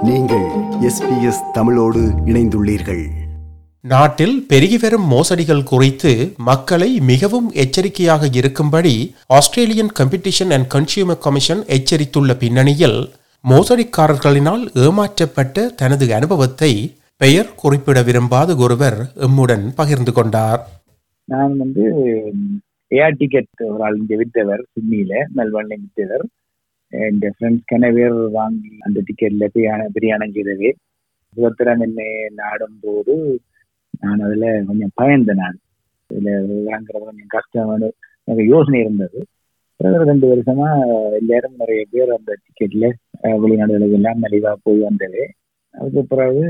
நீங்கள் எஸ்பிஎஸ் தமிழோடு இணைந்துள்ளீர்கள் நாட்டில் பெருகி வரும் மோசடிகள் குறித்து மக்களை மிகவும் எச்சரிக்கையாக இருக்கும்படி Australian competition and consumer commission எச்சரித்துள்ள பின்னணியில் மோசடிக்காரர்களினால் ஏமாற்றப்பட்ட தனது அனுபவத்தை பெயர் குறிப்பிட விரும்பாத ஒருவர் எம்முடன் பகிர்ந்து கொண்டார் நான் வந்து ஏஆர் டிக்கெட் ஒரு ஆள் இங்க விற்றவர் சிட்னியில மெல்பர்ன்ல விற்றவர் என் ஃப்ரெண்ட்ஸ் கன பேர் வாங்கி அந்த டிக்கெட்ல பிரியாண பிரியாணம் செய்தவே சுதந்திரம் என்னை நாடும் போது நான் அதுல கொஞ்சம் பயந்தேன் நான் இதுல வாங்குறது கொஞ்சம் கஷ்டம் எனக்கு யோசனை இருந்தது பிறகு ரெண்டு வருஷமா எல்லாரும் நிறைய பேர் அந்த டிக்கெட்ல வெளிநாடுகளுக்கு எல்லாம் மலிவா போய் வந்தது அதுக்கு பிறகு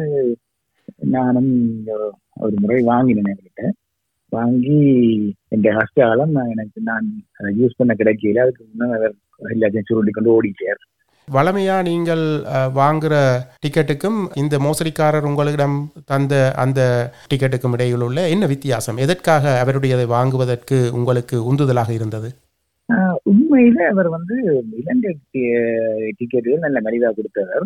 நானும் ஒரு- ஒரு முறை வாங்கினேன் என்கிட்ட வாங்கி என் கஷ்டகாலம் நான் எனக்கு நான் அதை யூஸ் பண்ண கிடைக்கல அதுக்கு முன்னே அவர் எல்லாத்தையும் சுருட்டி கொண்டு ஓடிட்டார் வளமையா நீங்கள் அஹ், வாங்குற டிக்கெட்டுக்கும் இந்த மோசடிக்காரர் உங்களிடம் தந்த அந்த டிக்கெட்டுக்கும் இடையில் உள்ள என்ன வித்தியாசம் எதற்காக அவருடையதை வாங்குவதற்கு உங்களுக்கு உந்துதலாக இருந்தது ஆஹ் உண்மையில அவர் வந்து இலங்கை டிக்கெட்டுகள் நல்ல மலிவா கொடுத்தவர்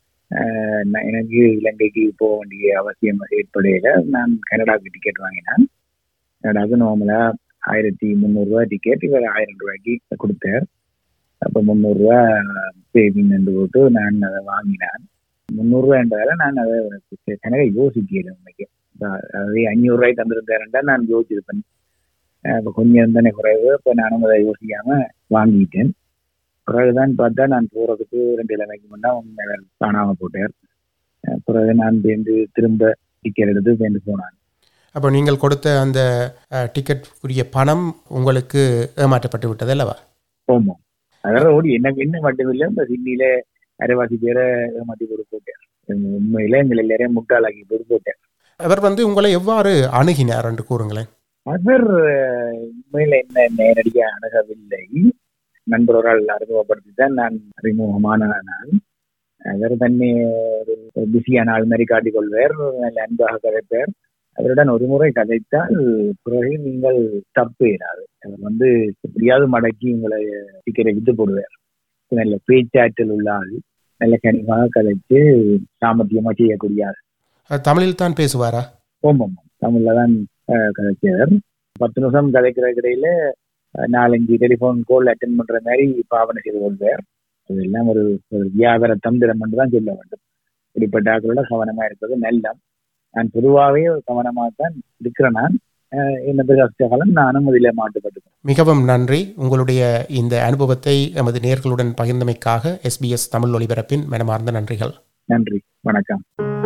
ஆஹ் நான் எனக்கு இலங்கைக்கு போக வேண்டிய அவசியம் ஏற்படையில நான் கனடாவுக்கு டிக்கெட் வாங்கினேன் கனடாவுக்கு நார்மலா ஆயிரத்தி முந்நூறு ரூபாய் டிக்கெட் இவர் ஆயிரம் ரூபாய்க்கு கொடுத்தார் அப்ப முந்நூறு ரூபா சேவிங் என்று போட்டு நான் அதை வாங்கினேன் முந்நூறு ரூபாய்ன்றதால நான் அதை கனகை யோசிக்கல உண்மைக்கு அதாவது அஞ்சூறு ரூபாய் தந்திருந்தாருன்றா நான் யோசிச்சிருப்பேன் அப்ப கொஞ்சம் தானே குறைவு இப்போ நானும் அதை யோசிக்காம வாங்கிட்டேன் பிறகுதான் பார்த்தா நான் போறதுக்கு ரெண்டு இளமைக்கு முன்னா உண்மை காணாம போட்டார் அஹ் பிறகு நான் சேர்ந்து திரும்ப டிக்கெட் எடுத்து சேர்ந்து போனான் அப்போ நீங்கள் கொடுத்த அந்த அஹ், டிக்கெட்டுக்குரிய பணம் உங்களுக்கு ஏமாற்றப்பட்டு விட்டது அல்லவா போமோம் அதாவது ஓடி எனக்கு என்ன மட்டும் இல்லை இந்த சிட்னியில அரைவாசி பேரை ஏமாத்தி போட்டு போட்டார் உண்மையில எங்களை எல்லாரையும் முட்டாளாக்கி போட்டு போட்டார் அவர் வந்து உங்களை எவ்வாறு அணுகினார் என்று கூறுங்களேன் அவர் அஹ், உண்மையில என்ன நேரடியாக அணுகவில்லை நண்பர் ஒரு ஆள் அறிமுகப்படுத்தி தான் நான் அறிமுகமான நான் அவர் தன்னை ஒரு பிஸியான ஆள் மாதிரி காட்டிக்கொள்வார் நல்ல அன்பாக கதைப்பார் அவருடன் ஒரு முறை கதைத்தால் பிறகு நீங்கள் தப்பு இராது அவர் வந்து எப்படியாவது மடக்கி உங்களை டிக்கெட்டை விட்டு போடுவார் நல்ல பேச்சாற்றல் உள்ள ஆள் நல்ல கனிமாக கதைச்சு சாமர்த்தியமா செய்யக்கூடிய ஆள் அஹ், தமிழில் தான் பேசுவாரா ஓமம் தமிழ்ல தான் அஹ், கதைச்சவர் பத்து நிமிஷம் கதைக்கிற இடையில அஹ், நாலஞ்சு டெலிஃபோன் கால் அட்டன் பண்ற மாதிரி பாவனை செய்து கொள்வார் இதெல்லாம் ஒரு ஒரு வியாபார தந்திரம் என்று தான் சொல்ல வேண்டும் இப்படிப்பட்ட ஆட்களோட கவனமா இருப்பது நல்லம் நான் பொதுவாகவே கவனமாக தான் இருக்கிறேன் நான் அஹ், என்னது கஷ்டகாலம் நானும் இதில் மாட்டுப்பட்டு மிகவும் நன்றி உங்களுடைய இந்த அனுபவத்தை எமது நேர்களுடன் பகிர்ந்தமைக்காக எஸ்பிஎஸ் தமிழ் ஒலிபரப்பின் மனமார்ந்த நன்றிகள் நன்றி வணக்கம்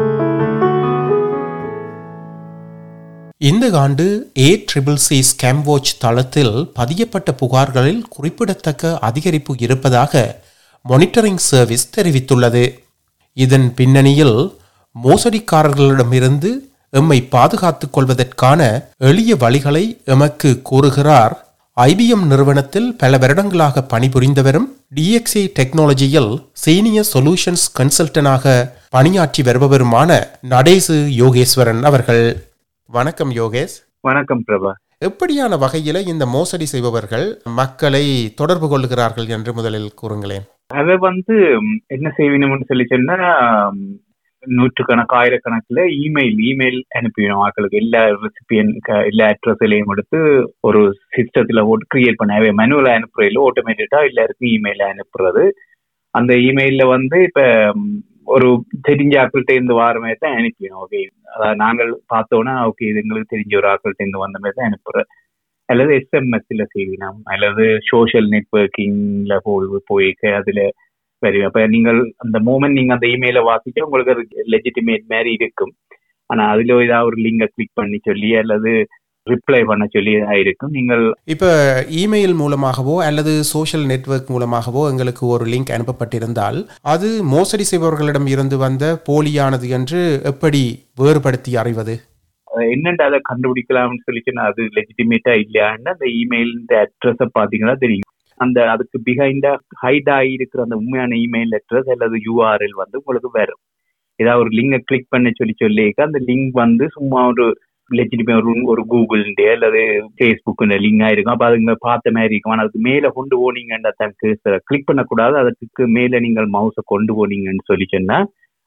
இந்த ஆண்டு A triple C scam watch தளத்தில் பதியப்பட்ட புகார்களில் குறிப்பிடத்தக்க அதிகரிப்பு இருப்பதாக மானிட்டரிங் சர்வீஸ் தெரிவித்துள்ளது இதன் பின்னணியில் மோசடிக்காரர்களிடமிருந்து எம்மை பாதுகாத்துக் கொள்வதற்கான எளிய வழிகளை எமக்கு கூறுகிறார் ஐபிஎம் நிறுவனத்தில் பல வருடங்களாக பணிபுரிந்தவரும் டிஎக்சி டெக்னாலஜியில் சீனியர் சொல்யூஷன்ஸ் கன்சல்டனாக பணியாற்றி வருபவருமான நடேசு யோகேஸ்வரன் அவர்கள் வணக்கம் யோகேஷ் வணக்கம் பிரபா எப்படியான வகையில இந்த மோசடி செய்பவர்கள் மக்களை தொடர்பு கொள்கிறார்கள் என்று முதலில் கூறுங்களேன் அத வந்து ம், என்ன செய்வீங்கன்னு சொல்லி சொன்னா ம், நூற்றுக்கணக்கு ஆயிரக்கணக்குல இமெயில் இமெயில் அனுப்பிடும் ஆட்களுக்கு எல்லா ரெசிபியன் எல்லா அட்ரஸ்லையும் எடுத்து ஒரு சிஸ்டத்துல ஓட்டு கிரியேட் பண்ண மேனுவலா அனுப்புறதுல ஆட்டோமேட்டடா எல்லாருக்கும் இமெயில் அனுப்புறது அந்த இமெயில்ல வந்து இப்ப ம், ஒரு தெரிஞ்ச ஆட்கள்கிட்ட இருந்து வார மாதிரி தான் அனுப்பிடும் ஓகே அதாவது நாங்கள் பார்த்தோன்னா ஓகே இது எங்களுக்கு தெரிஞ்ச ஒரு ஆட்கள்கிட்ட இருந்து வந்த மாதிரி தான் அனுப்புறேன் அல்லது எஸ்எம்எஸ்ல செய்வினோம் அல்லது சோஷியல் நெட்ஒர்க்கிங்ல போய் போய்க்க அதுல வரும் அப்ப நீங்கள் அந்த மூமெண்ட் நீங்க அந்த இமெயில வாசிக்க உங்களுக்கு அது லெஜிட்டிமேட் மாதிரி இருக்கும் ஆனா அதுல ஏதாவது ஒரு லிங்கை கிளிக் பண்ணி சொல்லி அல்லது ரிப்ளை பண்ண சொல்லி இருக்கும் நீங்கள் இப்ப இமெயில் மூலமாகவோ அல்லது சோஷியல் நெட்வொர்க் மூலமாகவோ எங்களுக்கு ஒரு லிங்க் அனுப்பப்பட்டிருந்தால் அது மோசடி செய்பவர்களிடம் இருந்து வந்த போலியானது என்று எப்படி வேறுபடுத்தி அறிவது என்னென்ன அதை கண்டுபிடிக்கலாம்னு சொல்லி சொன்னா அது லெஜிட்டிமேட்டா இல்லையான்னு அந்த இமெயில் அட்ரஸை பாத்தீங்கன்னா தெரியும் அந்த அதுக்கு பிஹைண்டா ஹைட் ஆகிருக்கிற அந்த உண்மையான இமெயில் அட்ரஸ் அல்லது யூஆர்எல் வந்து உங்களுக்கு வரும் ஏதாவது ஒரு லிங்கை கிளிக் பண்ண சொல்லி சொல்லிக்க அந்த லிங்க் வந்து சும்மா ஒரு லெஜிட்டிமே ஒரு ஒரு கூகுள்ண்டே அல்லது ஃபேஸ்புக் லிங்க் ஆயிருக்கும் அப்ப அதுங்க பார்த்த மாதிரி இருக்கும் ஆனா அதுக்கு மேல கொண்டு போனீங்கன்னா தனக்கு கிளிக் பண்ணக்கூடாது அதுக்கு மேல நீங்கள் மவுஸை கொண்டு போனீங்கன்னு சொல்லி சொன்னா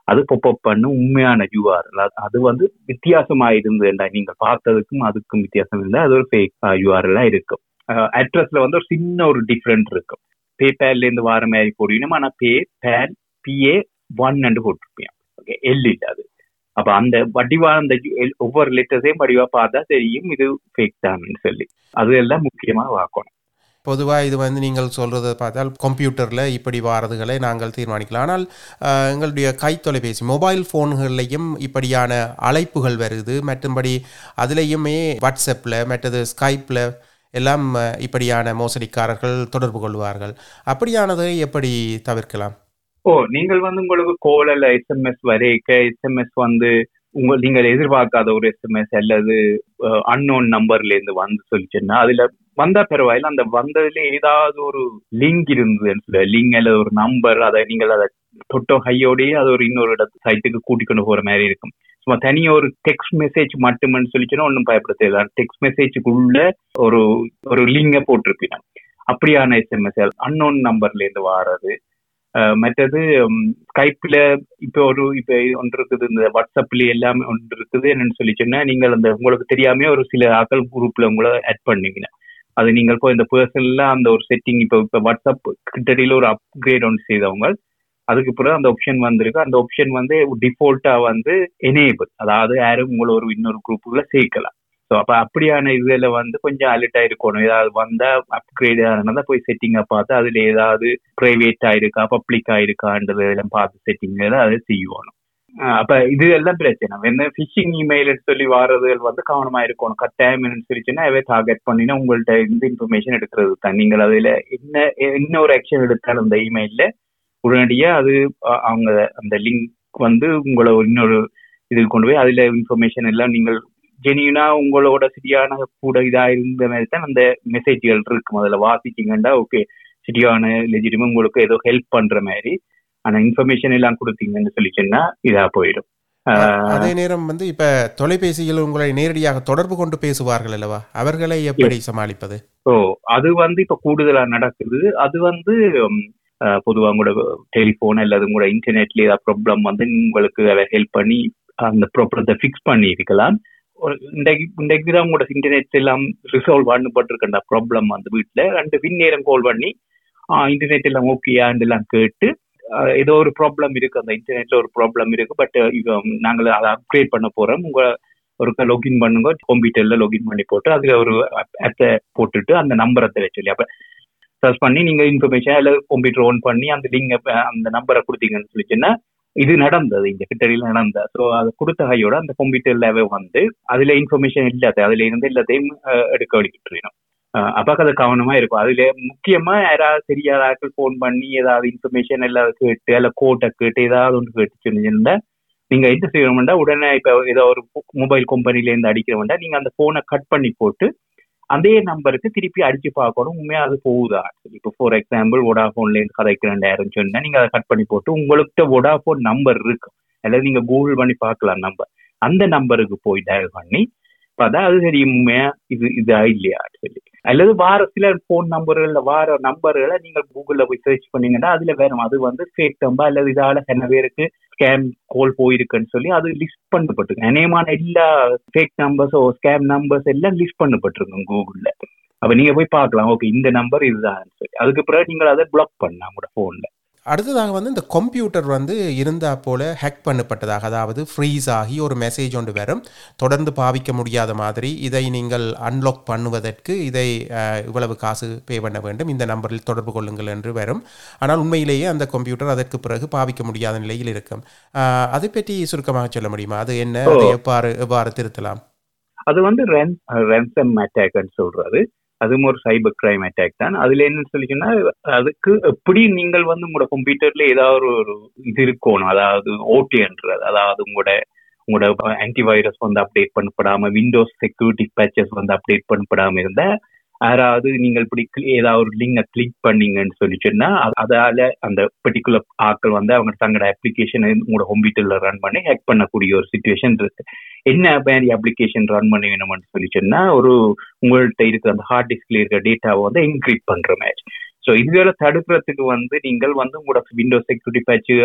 அது பொப்பப் பண்ணு உண்மையான யூஆர்எல் அது வந்து வித்தியாசமா இருந்ததுண்டா நீங்க பார்த்ததுக்கும் அதுக்கும் வித்தியாசம் இருந்தா அது ஒரு ஃபேக் யூஆர்எல்லா இருக்கும் அட்ரஸ்ல வந்து ஒரு சின்ன ஒரு டிஃப்ரெண்ட் இருக்கும் பேபேல்ல இருந்து வார மாதிரி போடுவீங்க ஆனா பே பேல் பிஏ ஒன் அண்டு போட்டிருப்பேன் ஓகே எல் இல்ல அது அப்ப அந்த வடிவா அந்த L- ஒவ்வொரு லெட்டர்ஸையும் வடிவா பார்த்தா தெரியும் இது ஃபேக் தான்னு சொல்லி அது எல்லாம் முக்கியமா பார்க்கணும் பொதுவாக இது வந்து நீங்கள் சொல்கிறத பார்த்தால் கம்ப்யூட்டரில் இப்படி வாரதுகளை நாங்கள் தீர்மானிக்கலாம் ஆனால் அஹ், எங்களுடைய கைத்தொலைபேசி மொபைல் ஃபோன்கள்லையும் இப்படியான அழைப்புகள் வருது மற்றும்படி அதுலேயுமே வாட்ஸ்அப்பில் மற்றது ஸ்கைப்பில் எல்லாம் அஹ், இப்படியான மோசடிக்காரர்கள் தொடர்பு கொள்வார்கள் அப்படியானதை எப்படி தவிர்க்கலாம் ஓ நீங்கள் வந்து உங்களுக்கு கோல் அல்ல எஸ்எம்எஸ் வரைக்க எஸ்எம்எஸ் வந்து உங்க நீங்கள் எதிர்பார்க்காத ஒரு எஸ்எம்எஸ் அல்லது அன்னோன் நம்பர்ல இருந்து வந்து சொல்லிச்சுன்னா அதுல வந்தா பரவாயில்ல அந்த வந்ததுல ஏதாவது ஒரு லிங்க் இருந்ததுன்னு சொல்ல லிங்க் அல்லது ஒரு நம்பர் அதை நீங்கள் அதை தொட்டோ கையோடயே அது ஒரு இன்னொரு இடத்து சைட்டுக்கு கூட்டிக் கொண்டு போற மாதிரி இருக்கும் சும்மா தனியா ஒரு டெக்ஸ்ட் மெசேஜ் மட்டும்னு சொல்லிச்சுன்னா ஒன்றும் பயப்பட தேவையில்ல டெக்ஸ்ட் மெசேஜுக்குள்ள ஒரு ஒரு லிங்கை போட்டிருப்பீங்க அப்படியான எஸ்எம்எஸ் அன்னோன் நம்பர்ல இருந்து வாரது அஹ் மற்றது ஸ்கைப்ல இப்போ ஒரு இப்போ ஒன்று இருக்குது இந்த வாட்ஸ்அப்ல எல்லாமே ஒன்று இருக்குது என்னன்னு சொல்லி சொன்னா நீங்கள் அந்த உங்களுக்கு தெரியாம ஒரு சில ஆக்கள் குரூப்ல உங்களை ஆட் பண்ணுவீங்க அது நீங்கள் இப்போ இந்த பர்சனலா அந்த ஒரு செட்டிங் இப்போ இப்போ வாட்ஸ்அப் கிட்டடியில ஒரு அப்கிரேட் ஒன்று செய்தவங்க அதுக்கு பிறகு அந்த ஆப்ஷன் வந்திருக்கு அந்த ஆப்ஷன் வந்து டிஃபால்ட்டா வந்து எனேபிள் அதாவது யாரும் உங்களை ஒரு இன்னொரு குரூப்புக்குள்ள சேர்க்கலாம் ஸோ அப்போ அப்படியான இதுல வந்து கொஞ்சம் அலர்ட் இருக்கணும் ஏதாவது வந்தா அப்கிரேட் ஆனதா போய் செட்டிங்கை பார்த்து அதுல ஏதாவது பிரைவேட் ஆயிருக்கா பப்ளிக் ஆயிருக்கான்றது எல்லாம் பார்த்து செட்டிங்ல அதை செய்யணும் அஹ் அப்ப இது எல்லாம் பிரச்சனை என்ன ஃபிஷிங் இமெயில் சொல்லி வாரதுகள் வந்து கவனமா இருக்கணும் கட்டாயம் என்னன்னு சொல்லிச்சுன்னா அவே டார்கெட் பண்ணினா உங்கள்ட்ட இந்த இன்ஃபர்மேஷன் எடுக்கிறது தான் நீங்கள் அதுல என்ன என்ன ஒரு ஆக்ஷன் எடுத்தாலும் அந்த இமெயில்ல உடனடியா அது அஹ், அவங்க அந்த லிங்க் வந்து உங்களை ஒரு இன்னொரு இதுக்கு கொண்டு போய் அதுல இன்ஃபர்மேஷன் எல்லாம் நீங்கள் ஜெனியூனா உங்களோட சரியான கூட இதா இருந்த மாதிரி தான் அந்த மெசேஜ்கள் இருக்கும் அதுல வாசிக்கிங்கண்டா ஓகே சரியான லெஜிட்டிமா உங்களுக்கு ஏதோ ஹெல்ப் பண்ற மாதிரி ஆனா இன்ஃபர்மேஷன் எல்லாம் கொடுத்தீங்கன்னு சொல்லிச்சுன்னா இதா போயிடும் ஆஹ் அதே நேரம் வந்து இப்போ தொலைபேசியில் உங்களை நேரடியாக தொடர்பு கொண்டு பேசுவார்கள் அல்லவா அவர்களை எப்படி சமாளிப்பது ஓ அது வந்து இப்ப கூடுதலா நடக்குது அது வந்து ம், அஹ், பொதுவா உங்களோட டெலிபோன் அல்லது உங்களோட இன்டர்நெட்ல ஏதாவது ப்ராப்ளம் வந்து உங்களுக்கு ஹெல்ப் பண்ணி அந்த ப்ராப்ளத்தை ஃபிக்ஸ் பண்ணி இருக்கலாம் ஒரு இன்றைக்கு இன்றைக்கு தான் உங்களோட இன்டர்நெட் எல்லாம் ரிசால்வ் பண்ணப்பட்டிருக்க அந்த ப்ராப்ளம் வந்து வீட்டுல ரெண்டு பின்னேரம் கால் பண்ணி இன்டர்நெட் எல்லாம் ஓகேயான்னு எல்லாம் கேட்டு ஆஹ், ஏதோ ஒரு ப்ராப்ளம் இருக்கு அந்த இன்டர்நெட்ல ஒரு ப்ராப்ளம் இருக்கு பட் நாங்கள் அதை அப்கிரேட் பண்ண போறோம் உங்க ஒரு லாகின் பண்ணுங்க கம்ப்யூட்டர்ல லாகின் பண்ணி போட்டு அதுல ஒரு ஆப்பை போட்டுட்டு அந்த நம்பரை தர சொல்லி அப்ப சர்ச் பண்ணி நீங்க இன்ஃபர்மேஷன் அல்லது கம்ப்யூட்டர் ஓன் பண்ணி அந்த லிங்க் அந்த நம்பரை கொடுத்தீங்கன்னு சொல்லிச்சுன்னா இது நடந்தது இந்த கிட்டடியில் நடந்தது ஸோ அது கொடுத்த கையோட அந்த கம்ப்யூட்டர்லவே வந்து அதுல இன்ஃபர்மேஷன் இல்லாத அதுல இருந்து எல்லாத்தையும் அஹ், எடுக்க வடிக்கிட்டு அப்ப அது கவனமா இருக்கும் அதுல முக்கியமா யாராவது தெரியாத ஆட்கள் ஃபோன் பண்ணி ஏதாவது இன்ஃபர்மேஷன் எல்லாம் கேட்டு அல்ல கோட்டை கேட்டு ஏதாவது ஒன்று கேட்டு சொன்னீங்கன்னா நீங்க என்ன செய்யணும்னா உடனே இப்ப ஏதோ ஒரு மொபைல் கம்பெனில இருந்து அடிக்கிறவன்டா நீங்க அந்த போனை கட் பண்ணி போட்டு அதே நம்பருக்கு திருப்பி அடிச்சு பார்க்கணும் உண்மையா அது போகுதா இப்போ ஃபார் எக்ஸாம்பிள் வோடாஃபோன்ல இருந்து கதைக்கு ரெண்டாயிரம் சொன்னா நீங்க அதை கட் பண்ணி போட்டு உங்கள்கிட்ட வோடாஃபோன் நம்பர் இருக்கும் அல்லது நீங்க கூகுள் பண்ணி பார்க்கலாம் நம்பர் அந்த நம்பருக்கு போய் டயல் பண்ணி பார்த்தா அது சரி உண்மையா இது இதா இல்லையா சொல்லி அல்லது வார சில ஃபோன் நம்பர்கள் வார நம்பர்களை நீங்க கூகுள்ல போய் சர்ச் பண்ணீங்கன்னா அதுல வேணும் அது வந்து ஃபேக் நம்பர் அல்லது இதால சில பேருக்கு ஸ்கேம் கால் போயிருக்குன்னு சொல்லி அது லிஸ்ட் பண்ணப்பட்டிருக்கு அநேகமான எல்லா ஃபேக் நம்பர்ஸ் ஸ்கேம் நம்பர்ஸ் எல்லாம் லிஸ்ட் பண்ணப்பட்டிருக்கு கூகுள்ல அப்ப நீங்க போய் பார்க்கலாம் ஓகே இந்த நம்பர் இதுதான் சொல்லி அதுக்கு பிறகு நீங்கள் அதை பிளாக் பண்ணலாம் உங்களோட போன்ல அடுத்ததாக வந்து இந்த கம்ப்யூட்டர் வந்து இருந்தா போல ஹேக் பண்ணப்பட்டதாக அதாவது ஃப்ரீஸ் ஆகி ஒரு மெசேஜ் ஒன்று வரும் தொடர்ந்து பாவிக்க முடியாத மாதிரி இதை நீங்கள் அன்லாக் பண்ணுவதற்கு இதை அஹ், இவ்வளவு காசு பே பண்ண வேண்டும் இந்த நம்பரில் தொடர்பு கொள்ளுங்கள் என்று வரும் ஆனால் உண்மையிலேயே அந்த கம்ப்யூட்டர் அதற்கு பிறகு பாவிக்க முடியாத நிலையில் இருக்கும் அஹ், அதை பற்றி சுருக்கமாக சொல்ல முடியுமா அது என்ன அதை எவ்வாறு எவ்வாறு திருத்தலாம் அது வந்து ரென்சம் அட்டாக்னு சொல்றது அதுவும் ஒரு சைபர் கிரைம் அட்டாக் தான் அதுல என்னன்னு சொல்லிச்சுன்னா அதுக்கு எப்படி நீங்கள் வந்து உங்களோட கம்ப்யூட்டர்ல ஏதாவது ஒரு இது இருக்கணும் அதாவது ஓடின்றது அதாவது உங்களோட உங்களோட ஆன்டிவைரஸ் வந்து அப்டேட் பண்ணப்படாம விண்டோஸ் செக்யூரிட்டி பேச்சஸ் வந்து அப்டேட் பண்ணப்படாம இருந்தா யாராவது நீங்கள் இப்படி cli- ஏதாவது ஒரு லிங்கை கிளிக் பண்ணீங்கன்னு சொல்லி சொன்னா அ- அதால அந்த பர்டிகுலர் ஆட்கள் வந்து அவங்க தங்களோட அப்ளிகேஷன் உங்களோட கம்ப்யூட்டர்ல ரன் பண்ணி ஹேக் பண்ணக்கூடிய ஒரு சுச்சுவேஷன் இருக்கு என்ன மாதிரி அப்ளிகேஷன் ரன் பண்ண வேணும்னு சொல்லி சொன்னா ஒரு உங்கள்கிட்ட இருக்கிற அந்த ஹார்ட் டிஸ்க்ல இருக்கிற டேட்டாவை வந்து என்கிரிப்ட் பண்ற மாதிரி ஸோ இதுகளை தடுக்கிறதுக்கு வந்து நீங்கள் வந்து உங்களோட விண்டோஸ் செக்யூரிட்டி பேட்சுகள்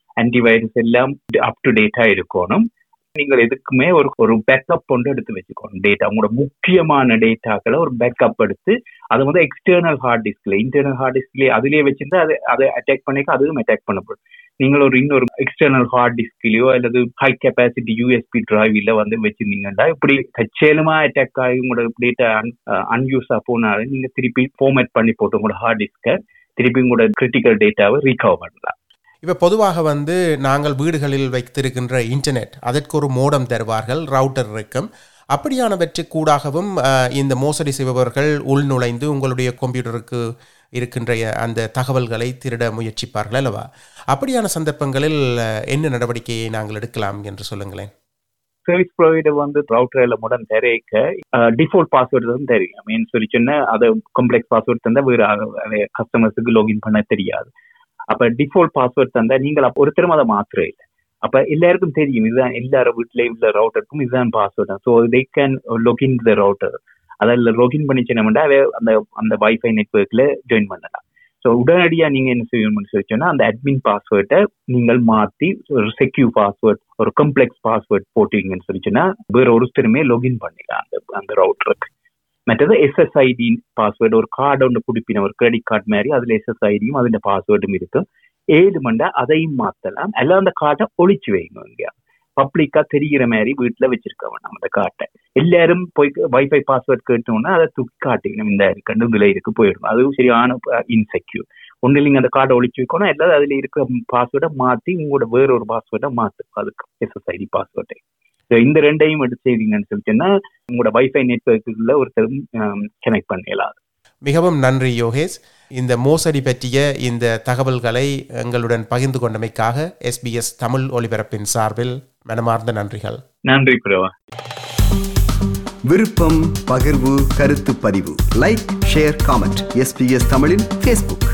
ஆன்டிவைரஸ் எல்லாம் அப் டு டேட்டா இருக்கணும் நீங்கள் எதுக்குமே ஒரு ஒரு பேக்கப் கொண்டு எடுத்து வச்சுக்கணும் டேட்டா உங்களோட முக்கியமான டேட்டாக்களை ஒரு பேக்கப் எடுத்து அது வந்து எக்ஸ்டர்னல் ஹார்ட் டிஸ்க்ல இன்டர்னல் ஹார்ட் டிஸ்க்ல அதுலயே வச்சிருந்தா அது அதை அட்டாக் பண்ணிக்க அதுவும் அட்டாக் பண்ணப்படும் நீங்கள் ஒரு இன்னொரு எக்ஸ்டர்னல் ஹார்ட் டிஸ்க்லயோ அல்லது ஹை கெப்பாசிட்டி யூஎஸ்பி டிரைவ்ல வந்து வச்சிருந்தீங்கன்னா இப்படி தச்சேலுமா அட்டாக் ஆகி உங்களோட டேட்டா அன்யூஸா போனாலும் நீங்க திருப்பி ஃபார்மேட் பண்ணி போட்டு உங்களோட ஹார்ட் டிஸ்கை திருப்பி உங்களோட கிரிட்டிக்கல் டேட்டாவை ரீகவர் பண்ணலாம் இப்போ பொதுவாக வந்து நாங்கள் வீடுகளில் வைத்திருக்கின்ற இன்டர்நெட் அதற்கு ஒரு மோடம் தருவார்கள் ரவுட்டர் இருக்கும் அப்படியானவற்றுக்கூடாகவும் அஹ், இந்த மோசடி செய்பவர்கள் உள்நுழைந்து உங்களுடைய கம்ப்யூட்டருக்கு இருக்கின்ற அந்த தகவல்களை திருட முயற்சிப்பார்கள் அல்லவா அப்படியான சந்தர்ப்பங்களில் அஹ், என்ன நடவடிக்கையை நாங்கள் எடுக்கலாம் என்று சொல்லுங்களேன் சர்வீஸ் ப்ரொவைடர் வந்து ரவுட்டர்ல முடன் தெரியக்க டிஃபால்ட் பாஸ்வேர்டு தான் தெரியும் மீன் சொல்லி சொன்னா அதை காம்ப்ளெக்ஸ் பாஸ்வேர்ட் தந்தா வேறு கஸ்டமர்ஸுக்கு லாகின் பண்ண தெரியாது அப்ப டிஃபால்ட் பாஸ்வேர்ட் தந்தா நீங்கள் அப்ப ஒருத்தரும் அதை மாத்திர இல்லை அப்ப எல்லாருக்கும் தெரியும் இதுதான் எல்லாரும் வீட்லயும் உள்ள ரவுட்டருக்கும் இதுதான் password so they can login the router அதில் லொகின் பண்ணி சொன்னோம்னா அந்த அந்த வைஃபை நெட்ஒர்க்ல ஜாயின் பண்ணலாம் ஸோ உடனடியா நீங்க என்ன செய்யணும்னு சொல்லி சொன்னா அந்த அட்மின் பாஸ்வேர்டை நீங்கள் மாத்தி ஒரு செக்யூர் பாஸ்வேர்ட் ஒரு கம்ப்ளெக்ஸ் பாஸ்வேர்ட் போட்டீங்கன்னு சொல்லி சொன்னா வேற ஒருத்தருமே லொகின் பண்ணிக்கலாம் அந்த அந்த ரவுட்டருக்கு மற்றது எஸ்எஸ்ஐடி பாஸ்வேர்டு ஒரு கார்டு ஒன்று குடிப்பின ஒரு கிரெடிட் கார்டு மாதிரி அதுல எஸ்எஸ்ஐடியும் அதுல பாஸ்வேர்டும் இருக்கும் ஏழு மண்டா அதையும் மாத்தலாம் அல்ல அந்த கார்டை ஒழிச்சு வைங்க இங்க பப்ளிக்கா தெரிகிற மாதிரி வீட்டுல வச்சிருக்க வேண்டாம் அந்த கார்ட்டை எல்லாரும் போய் வைஃபை பாஸ்வேர்ட் கேட்டோம்னா அதை தூக்கி காட்டிக்கணும் இந்த கண்டு இதுல இருக்கு போயிடும் அதுவும் சரியான இன்செக்யூர் ஒண்ணு நீங்க அந்த கார்டை ஒழிச்சு வைக்கணும் எல்லாரும் அதுல இருக்கிற பாஸ்வேர்டை மாத்தி உங்களோட வேற ஒரு பாஸ்வேர்டை மாத்து அதுக்கு எஸ்எஸ்ஐடி பாஸ்வேர்டை இந்த ரெண்டையும் எடுத்து செய்வீங்கன்னு சொல்லி சொன்னா உங்களோட வைஃபை நெட்ஒர்க்குள்ள ஒருத்தரும் கனெக்ட் பண்ணலாம் மிகவும் நன்றி யோகேஷ் இந்த மோசடி பற்றிய இந்த தகவல்களை எங்களுடன் பகிர்ந்து கொண்டமைக்காக எஸ்பிஎஸ் தமிழ் ஒலிபரப்பின் சார்பில் மனமார்ந்த நன்றிகள் நன்றி பிரவா விருப்பம் பகிர்வு கருத்து பதிவு லைக் ஷேர் காமெண்ட் எஸ்பிஎஸ் தமிழின் ஃபேஸ்புக்